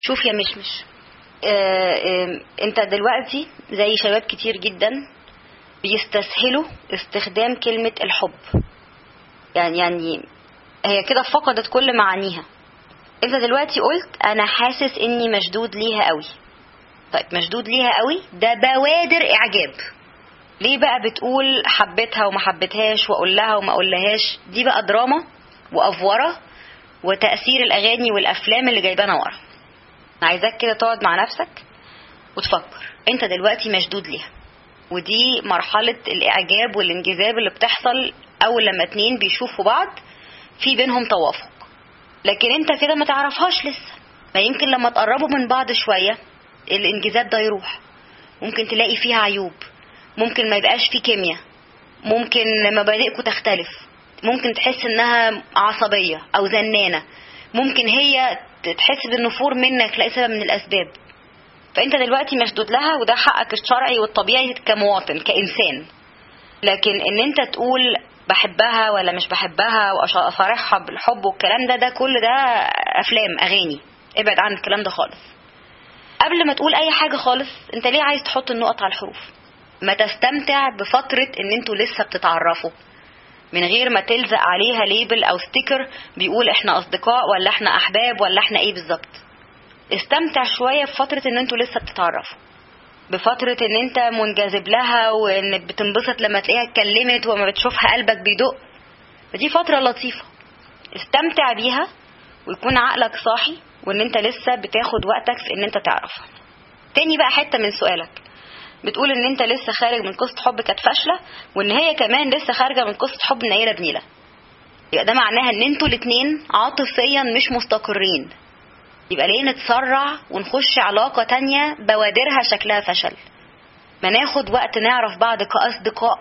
شوف يا مشمش آه آه انت دلوقتي زي شباب كتير جدا بيستسهلوا استخدام كلمة الحب يعني يعني هي كده فقدت كل معانيها انت دلوقتي قلت انا حاسس اني مشدود ليها قوي طيب مشدود ليها قوي ده بوادر اعجاب ليه بقى بتقول حبيتها وما حبيتهاش واقول لها وما اقولهاش دي بقى دراما وافوره وتاثير الاغاني والافلام اللي جايبانا ورا عايزاك كده تقعد مع نفسك وتفكر انت دلوقتي مشدود ليها ودي مرحلة الإعجاب والانجذاب اللي بتحصل أول لما اتنين بيشوفوا بعض في بينهم توافق لكن انت كده ما تعرفهاش لسه ما يمكن لما تقربوا من بعض شوية الانجذاب ده يروح ممكن تلاقي فيها عيوب ممكن ما يبقاش فيه كيمياء ممكن مبادئكم تختلف ممكن تحس انها عصبية او زنانة ممكن هي تحس بالنفور منك لاي سبب من الاسباب فانت دلوقتي مشدود لها وده حقك الشرعي والطبيعي كمواطن كانسان لكن ان انت تقول بحبها ولا مش بحبها واصارحها بالحب والكلام ده ده كل ده افلام اغاني ابعد عن الكلام ده خالص قبل ما تقول اي حاجه خالص انت ليه عايز تحط النقط على الحروف ما تستمتع بفتره ان انتوا لسه بتتعرفوا من غير ما تلزق عليها ليبل او ستيكر بيقول احنا اصدقاء ولا احنا احباب ولا احنا ايه بالظبط استمتع شويه بفتره ان انتوا لسه بتتعرفوا بفترة ان انت منجذب لها وانك بتنبسط لما تلاقيها اتكلمت وما بتشوفها قلبك بيدق فدي فترة لطيفة استمتع بيها ويكون عقلك صاحي وان انت لسه بتاخد وقتك في ان انت تعرفها تاني بقى حتة من سؤالك بتقول ان انت لسه خارج من قصة حب كانت فاشلة وان هي كمان لسه خارجة من قصة حب نيلة بنيلة يبقى ده معناها ان انتوا الاتنين عاطفيا مش مستقرين يبقى ليه نتسرع ونخش علاقة تانية بوادرها شكلها فشل ما ناخد وقت نعرف بعض كأصدقاء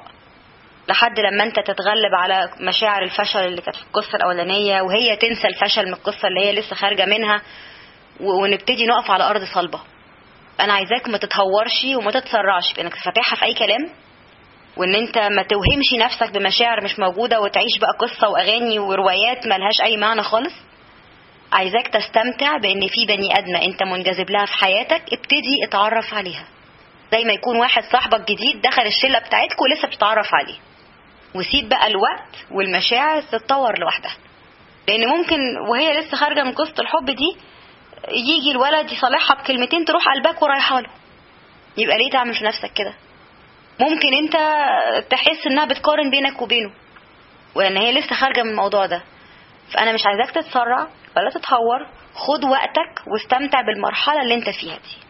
لحد لما انت تتغلب على مشاعر الفشل اللي كانت في القصة الأولانية وهي تنسى الفشل من القصة اللي هي لسه خارجة منها ونبتدي نقف على أرض صلبة أنا عايزاك ما تتهورش وما تتسرعش في إنك فاتحها في أي كلام وإن أنت ما توهمش نفسك بمشاعر مش موجودة وتعيش بقى قصة وأغاني وروايات ملهاش أي معنى خالص عايزاك تستمتع بان في بني ادمه انت منجذب لها في حياتك ابتدي اتعرف عليها زي ما يكون واحد صاحبك جديد دخل الشله بتاعتكم ولسه بتتعرف عليه وسيب بقى الوقت والمشاعر تتطور لوحدها لان ممكن وهي لسه خارجه من قصه الحب دي يجي الولد يصالحها بكلمتين تروح قلبك ورايحه له يبقى ليه تعمل في نفسك كده ممكن انت تحس انها بتقارن بينك وبينه وان هي لسه خارجه من الموضوع ده فانا مش عايزاك تتسرع ولا تتهور خد وقتك واستمتع بالمرحلة اللي انت فيها دي